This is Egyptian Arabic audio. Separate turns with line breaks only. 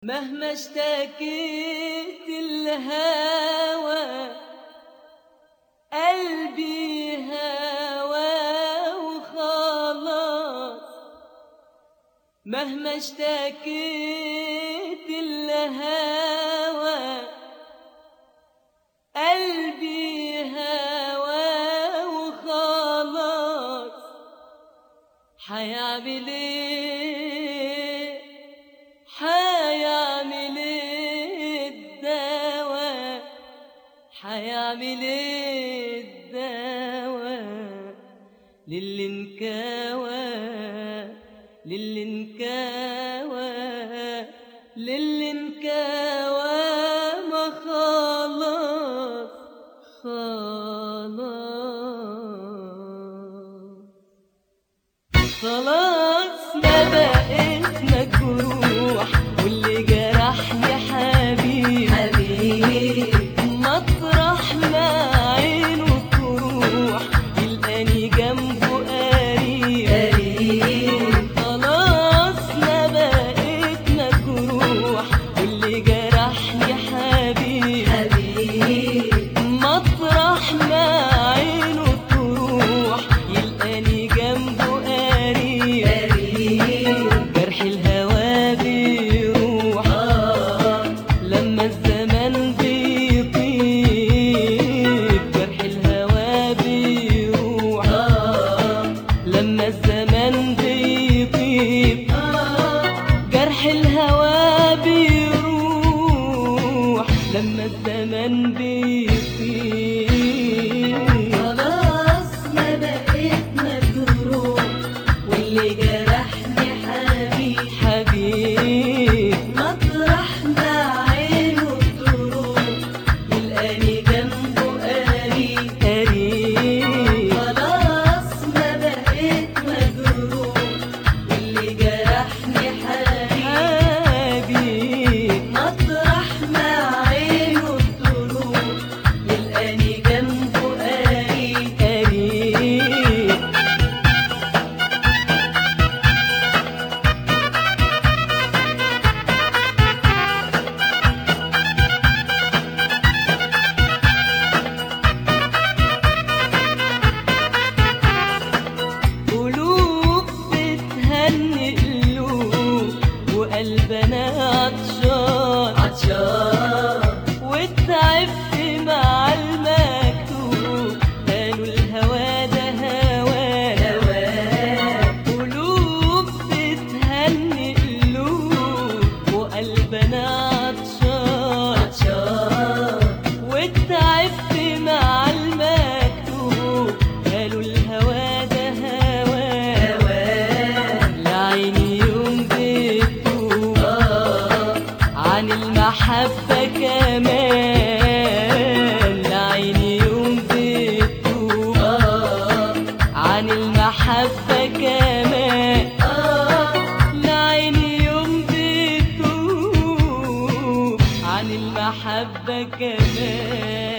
مهما اشتكيت الهوى قلبي هوى وخلاص مهما اشتكيت الهوى قلبي هوى وخلاص حيعمل ايه حيعمل ايه الدواء حيعمل ايه الدواء للي انكوى للي انكوى للي انكوى ما خلاص خلاص خلاص ما بقيت مجروح واللي جرحني حبيبي
حبيبي
مطرح ما عينه تروح يلقاني جنبه قريب
قريب
خلاص ما بقيت مجروح واللي جرحني حبيبي
حبيبي
مطرح ما عينه تروح يلقاني جنبه قريب
قريب
جرح الهوى بيروح
آه
لما الزمن بيطيب جرح الهوى بيروح
آه
لما الزمن بيطيب
آه
جرح الهوى بيروح لما الزمن بيطيب
خلاص ما بقيت مجروح واللي جرحني حبيبي
حبيب
مطرح ما عينه تروح يلقاني جنبه قريب
قريب
خلاص ما بقيت مجروح واللي جرحني حبيبي
حبيب
مطرح ما عينه تروح يلقاني جنبه قريب
قريب قلوب بتهني قلوب وقلبنا عطشان
عطشان
واتعبت مع المكتوب قالوا الهوى ده هوانا
هواك
قلوب بتهني قلوب وقلبنا عطشان
عطشان
واتعبت مع المكتوب قالوا الهوى ده هوانا
هواك
لعيني يوم بتوب
آه
عن المحبة كمان لعيني يوم بتوب
آه
عن المحبة كمان
آه
لعيني يوم بتوب عن المحبة كمان